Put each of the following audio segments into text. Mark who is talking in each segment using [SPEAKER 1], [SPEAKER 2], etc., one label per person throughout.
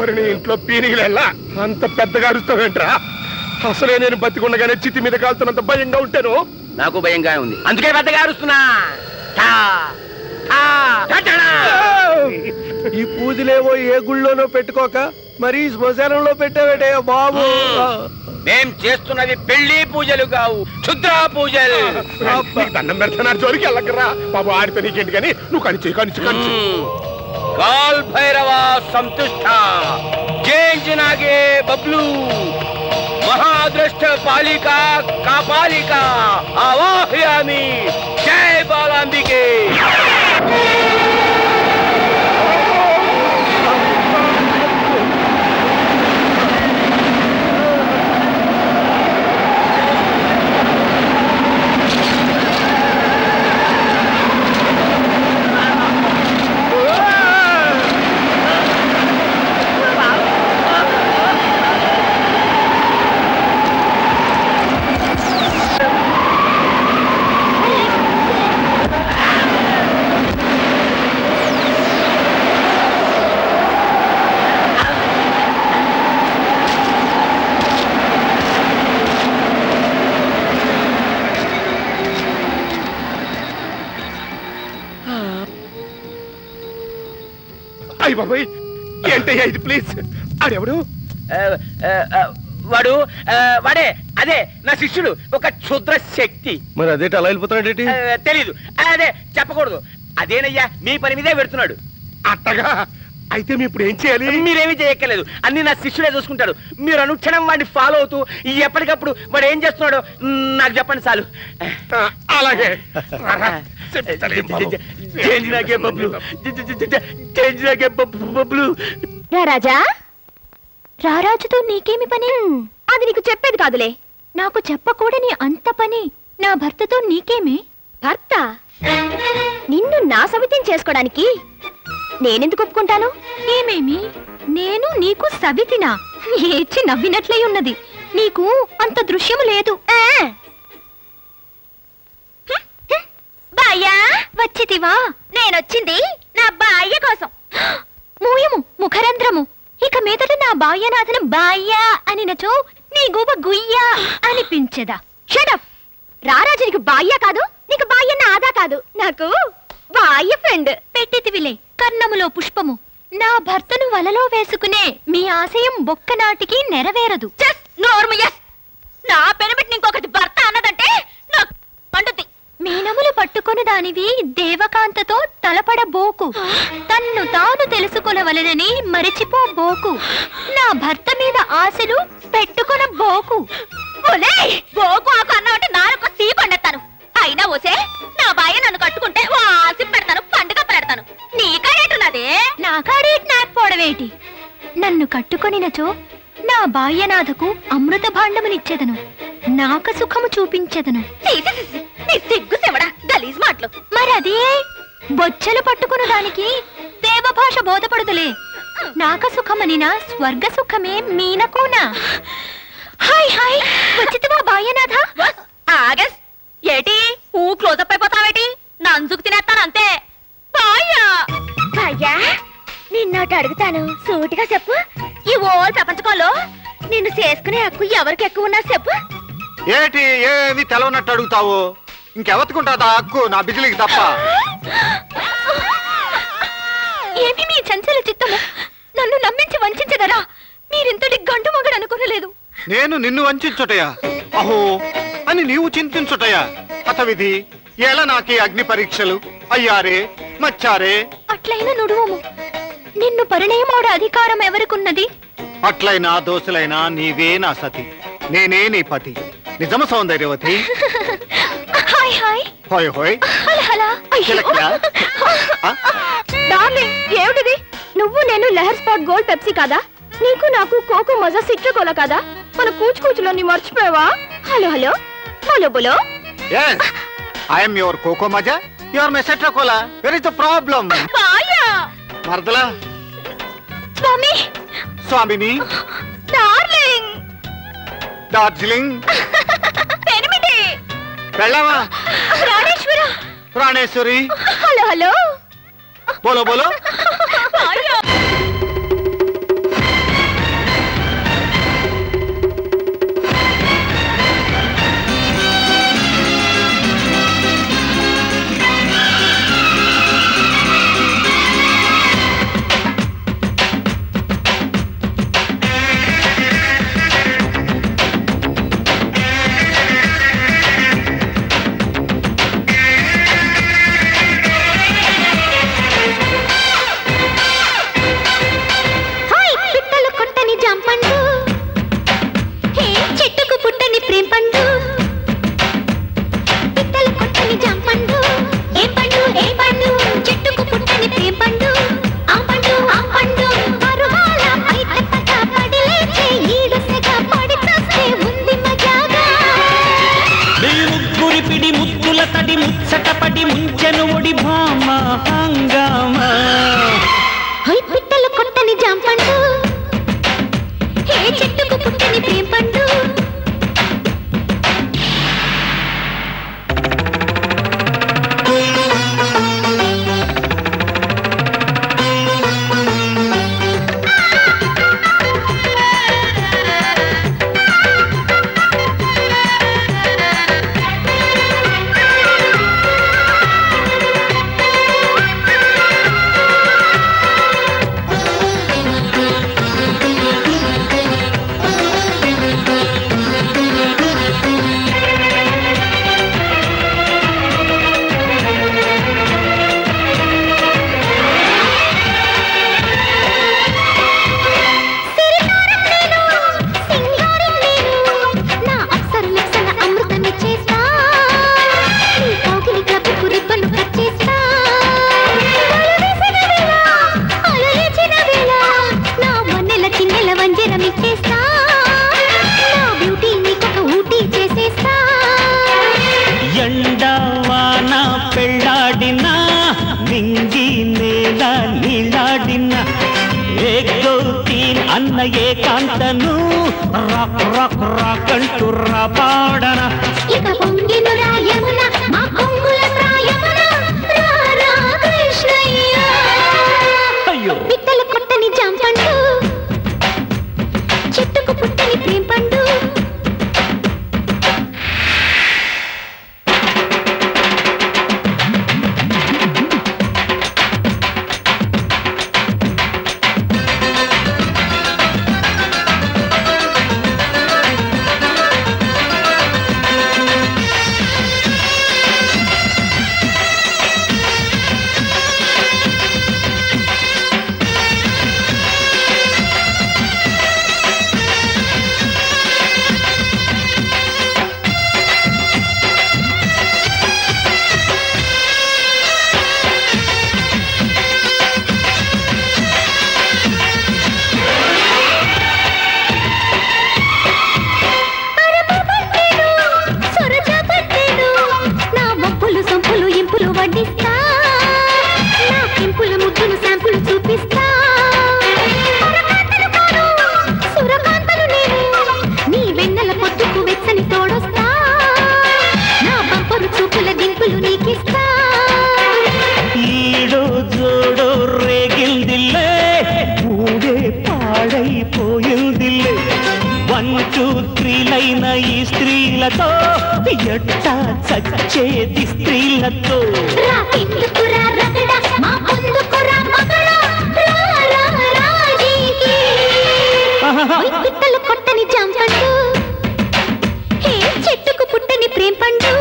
[SPEAKER 1] ఓరిని ఇంట్లో పీనిగిలెల్లా అంత పెద్దగా అరుస్తావేంట్రా అసలే నేను బతికుండగానే చితి మీద కాలుతున్నంత భయంగా ఉంటాను
[SPEAKER 2] నాకు భయంగా ఉంది అందుకే పెద్దగా అరుస్తున్నా టా, టా, టటడా.
[SPEAKER 3] ఈ పూజలేవో ఏ గుళ్ళోనో పెట్టుకోక మరి శ్మశానంలో పెట్టావేటయ్యా బాబు
[SPEAKER 2] మేం చేస్తున్నవి పెళ్లి పూజలు కావు క్షుద్ర పూజలు
[SPEAKER 1] నీకు దండం పెడుతున్నారు జోలికి వెళ్ళకరా బాబు ఆడితే నీకేంటి కానీ నువ్వు కనిచి కనిచి కనిచి
[SPEAKER 2] కాల్ భైరవ సంతుష్ట జేంజనాగే బబ్లు మహాద్రష్ట పాలిక కాపాలిక అవాహయామి జై బాలాంబికే
[SPEAKER 1] అయ్యి బాబాయ్ ఏంటయ్యా ఇది ప్లీజ్ ఆడెవడు
[SPEAKER 2] ఆ, ఆ, ఆ, వాడు ఆ, వాడే అదే నా శిష్యుడు ఒక క్షుద్ర శక్తి
[SPEAKER 3] మరి అదేంటి అలా వెళ్ళిపోతున్నాడేంటి
[SPEAKER 2] ఆ, తెలీదు అదే చెప్పకూడదు అదేనయ్యా మీ పని మీదే పెడుతున్నాడు
[SPEAKER 1] అట్టగా అయితే మేము ఇప్పుడు ఏం చేయాలి
[SPEAKER 2] మీరేమీ చేయక్కర్లేదు అన్ని నా శిష్యుడే చూసుకుంటాడు మీరు అనుక్షణం వాడిని ఫాలో అవుతూ ఎప్పటికప్పుడు వాడు ఏం చేస్తున్నాడో మ్, నాకు చెప్పండి చాలు
[SPEAKER 1] ఆ, అలాగే రారా, చెప్తాను ఏం బాబు.
[SPEAKER 2] చేంజ్ నాకే బబ్లు చేంజ్ నాకే బబ్- బబ్లు
[SPEAKER 4] రా రాజా రారాజుతో నీకేమి పని అది నీకు చెప్పేది కాదులే నాకు చెప్పకూడని అంత పని నా భర్తతో నీకేమి భర్త నిన్ను నా సవితిని చేసుకోవడానికి నేనెందుకు ఒప్పుకుంటాను ఏమేమి నేను నీకు సవితినా ఏడ్చి నవ్వినట్లే ఉన్నది నీకు అంత దృశ్యము లేదు బాయ్యా వచ్చితివా నేనొచ్చింది నా బాయ్య కోసం మూయము ముఖరంధ్రము ఇక మీదట నా బాయ్యనాథను బాయ్యా అనినచో నీ గూబ గుయ్యా అనిపించదా షడప్ రారాజు నీకు బాయ్య కాదు నీకు బాయ్య నాదా కాదు నాకు బాయ్య ఫ్రెండ్ పెట్టితివిలే కర్ణములో పుష్పము నా భర్తను వలలో వేసుకునే మీ ఆశయం బొక్కనాటికి నెరవేరదు నా పెనబెట్టి ఇంకొకటి భర్త అన్నదంటే నాకు పండుద్ది మీనములు పట్టుకొని దానివి దేవకాంతతో తలపడబోకు తన్ను తాను తెలుసుకొనవలెనని మరిచిపోబోకు నా భర్త మీద ఆశలు పెట్టుకొన బోకు బోకు ఆకు అన్నావంటే నాలుగు సీ పండెత్తాను అయినా ఓసే నా బాయ్య నన్ను కట్టుకుంటే వాసి పెడతాను పండుగ పెడతాను నీ కాడేటున్నదే నా కాడేటి నాకు పోవడమేటి నన్ను కట్టుకొనినచో నా బాయ్యనాథకు అమృత భాండమునిచ్చెదను నాక సుఖము చూపించెదను సిగ్గు సెవడా గలీజ్ మాటలు మరి అదే బొచ్చలు పట్టుకున్న దానికి దేవభాష బోధపడుదులే నాక సుఖమనినా స్వర్గ సుఖమే మీనకోనా హాయ్ హాయ్ వచ్చితివా బాయ్యనాథ ఆగస్ ఏటి ఊ క్లోజప్ అయిపోతావేటి నంజుకు తినేస్తాను అంతే బాయ్యా బాయ్యా నిన్నోటి అడుగుతాను సూటిగా చెప్పు ఈ ఓల్ ప్రపంచకంలో నిన్ను చేసుకునే హక్కు ఎవరికి ఎక్కువ ఉన్నా చెప్పు
[SPEAKER 5] ఏటి ఏమి తెలవనట్టు అడుగుతావు ఇంకెవతుకుంటాదా హక్కు నా బిజిలీకి తప్ప
[SPEAKER 4] ఏమి మీ చంచల చిత్తము నన్ను నమ్మించి వంచదరా మీరింతటి గండు మగడు అనుకోనలేదు
[SPEAKER 5] నేను నిన్ను వంచుటయా అహో అని నీవు చింతించుటయా హతవిధి ఏల నాకి అగ్ని పరీక్షలు అయ్యారే మచ్చారే
[SPEAKER 4] అట్లైన నుడువము నిన్ను పరిణయమాడ అధికారం ఎవరికున్నది
[SPEAKER 5] అట్లైనా దోసులైనా నీవే నా సతి నేనే నీ పతి నిజమ సౌందర్యవతి
[SPEAKER 4] హాయ్ హాయ్
[SPEAKER 5] హోయ్ హోయ్
[SPEAKER 4] హలహలా
[SPEAKER 5] చిలకలా? ఆ?
[SPEAKER 4] డార్లింగ్ ఏమిటిది నువ్వు నేను లెహర్ స్పాట్ గోల్డ్ పెప్సీ కదా నీకు నాకు కోకో మజా సిట్రకోల కదా మన కూచు కూచులో నీ మర్చిపోయావా హలో హలో హలో బోలో
[SPEAKER 5] Yes, I am your Coco Maja. You are my Cetracola. Where is the problem?
[SPEAKER 4] బాయా
[SPEAKER 5] మరదలా
[SPEAKER 4] స్వామి
[SPEAKER 5] స్వామిని
[SPEAKER 4] డార్లింగ్
[SPEAKER 5] డార్జిలింగ్
[SPEAKER 4] పెనిమిటి
[SPEAKER 5] వెళ్ళావా
[SPEAKER 4] రాణేశ్వర
[SPEAKER 5] ప్రాణేశ్వరి
[SPEAKER 4] హలో హలో
[SPEAKER 5] బోలో బోలో
[SPEAKER 4] బాయా
[SPEAKER 6] ముక్కురిపిడి ముత్తుల తడి ముచ్చటపడి ముంచెను ఒడి భామ హంగామా
[SPEAKER 4] హై పిట్టలు కొట్టని జాంపండు ఏ చెట్టుకు పుట్టని ప్రేమ పండు సింగారం నేను నా అప్సర లక్షణ అమృతం ఇచ్చేస్తా నీ కౌగిలి క్లబ్కు రిబ్బన్ కట్ చేస్తా అలవేసిన వేళ, అలరేచిన వేళ, నా వన్నెల చిన్నెల వంజరం ఇచ్చేస్తా నా బ్యూటీ నీకొక ఊటీ చేసేస్తా
[SPEAKER 6] ఎండవాన పెళ్ళాడిన నింగి నేల నీలాడిన ఏదో తీన్ అన్న ఏకాంతను రాక్ రాక్ రాక్ అంటూ రాపాడన
[SPEAKER 4] ఇక పొంగిన రాయమున మా కొంగుల ప్రాయమున రా రా కృష్ణయ్య
[SPEAKER 6] అయ్యో
[SPEAKER 4] పిట్టలు కొట్టని జాంపండు చెట్టుకు పుట్టని ప్రేమ పండు సొరచ పట్టెను నా మొప్పులు సొంపులు ఇంపులు వడ్డిస్తా నా పింపుల ముద్దులు శాంపులు చూపిస్తా సురకాంతలు కాను, సురకాంతలు నేను నీ వెన్నెల పొద్దుకు వెచ్చని తోడొస్తా నా బంపరు చూపుల దింపులు నీకిస్తా
[SPEAKER 6] ఈడో జోడో రేగిల్దిల్లే మూడే పాడైపోయిందిల్లే వన్ టూ త్రీలైన ఈ స్త్రీలతో ఎట్టా చచ్చేది స్త్రీలతో
[SPEAKER 4] రా కిందుకురా రగడ, మా ముందుకురా మగడ, రా రా రాజీకి. ఓయ్ పిట్టలు కొట్టని జాంపండు హే చెట్టుకు పుట్టని ప్రేమ పండు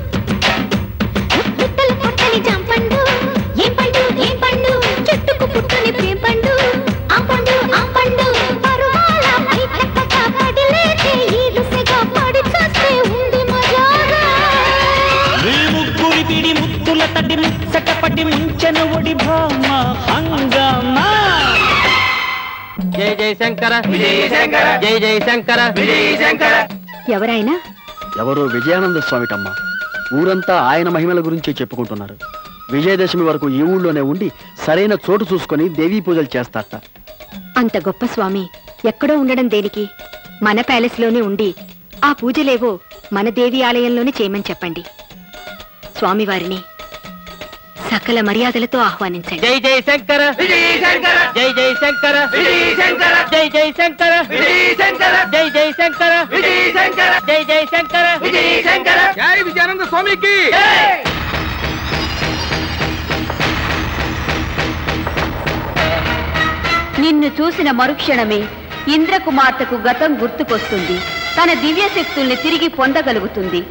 [SPEAKER 4] పిట్టలు కొట్టని జాంపండు ఏం పండు ఏం పండు చెట్టుకు పుట్టని ప్రేమ పండు ఆ పండు ఆ పండు పరువాల బయటక పడిలేతే ఈడుసెగా పడి చస్తే ఉంది మజాగా
[SPEAKER 6] నీ ముగ్గురి పిడి ముత్తుల తడి ముచ్చటపడి ముంచెను ఒడి భామ హంగామా
[SPEAKER 2] జై జై శంకర విజయ శంకర జై జై శంకర విజయ శంకర
[SPEAKER 4] ఎవరైనా
[SPEAKER 7] ఎవరో విజయానంద స్వామిటమ్మ ఊరంతా ఆయన మహిమల గురించే చెప్పుకుంటున్నారు విజయదశమి వరకు ఈ ఊళ్ళోనే ఉండి సరైన చోటు చూసుకొని దేవీ పూజలు చేస్తారట
[SPEAKER 8] అంత గొప్ప స్వామి ఎక్కడో ఉండడం దేనికి మన ప్యాలెస్లోనే ఉండి ఆ పూజలేవో మన దేవి ఆలయంలోనే చేయమని చెప్పండి స్వామివారిని సకల మర్యాదలతో ఆహ్వానించండి
[SPEAKER 2] జై జై శంకర విజయ శంకర జై జై శంకర విజయ శంకర జై జై శంకర విజయ శంకర జై జై శంకర విజయ శంకర జై జై శంకర విజయ శంకర
[SPEAKER 3] జై విజయానంద స్వామికి
[SPEAKER 8] నిన్ను చూసిన మరుక్షణమే ఇంద్రకుమార్తెకు గతం గుర్తుకొస్తుంది తన దివ్య శక్తుల్ని తిరిగి పొందగలుగుతుంది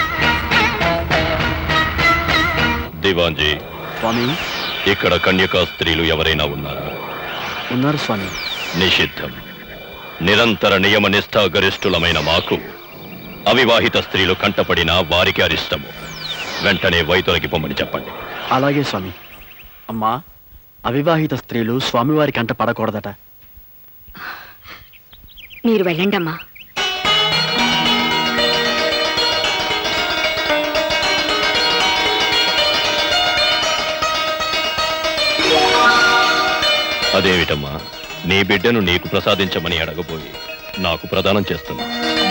[SPEAKER 9] దివాంజీ
[SPEAKER 7] స్వామి
[SPEAKER 9] ఇక్కడ కన్యకా స్త్రీలు ఎవరైనా ఉన్నారా
[SPEAKER 7] ఉన్నారు స్వామి
[SPEAKER 9] నిషిద్ధం నిరంతర నియమ నిష్ఠా గరిష్ఠులమైన మాకు అవివాహిత స్త్రీలు కంటపడినా వారికి అరిష్టము వెంటనే వైతొలగి పొమ్మని చెప్పండి
[SPEAKER 7] అలాగే స్వామి అమ్మా అవివాహిత స్త్రీలు స్వామివారి కంట పడకూడదట
[SPEAKER 8] మీరు వెళ్ళండమ్మా
[SPEAKER 9] అదేమిటమ్మా నీ బిడ్డను నీకు ప్రసాదించమని అడగబోయి నాకు ప్రదానం చేస్తున్నా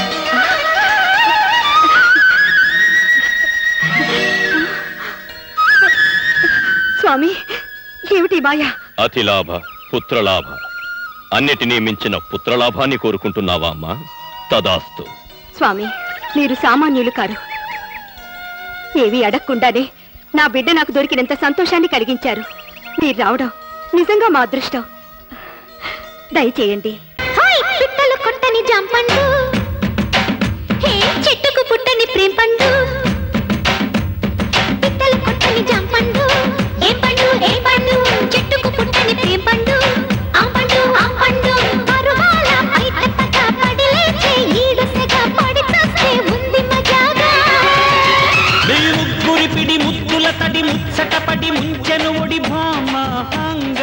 [SPEAKER 8] స్వామి ఏమిటి మాయ
[SPEAKER 9] అతిలాభ పుత్రలాభ అన్నిటినీ మించిన పుత్రలాభాన్ని కోరుకుంటున్నావా అమ్మా తదాస్తు
[SPEAKER 8] స్వామి మీరు సామాన్యులు కారు ఏవి అడగకుండానే నా బిడ్డ నాకు దొరికినంత సంతోషాన్ని కలిగించారు మీరు రావడం నిజంగా మా అదృష్టం దయచేయండి
[SPEAKER 4] హాయ్ పిట్టలు కొట్టని జంపండు హే చెట్టుకు పుట్టని ప్రేమ పండు పిట్టలు కొట్టని జంపండు ఏ పండు ఏ పండు చెట్టుకు పుట్టని ప్రేమ పండు ఆ పండు ఆ పండు పరువాల బయట పట పడి లేచే ఈడు సెగ పడి చస్తే ఉంది మజాగా
[SPEAKER 6] ముగ్గురి పిడి ముద్దుల తడి ముచ్చటపడి ముంచెను ఒడి భామ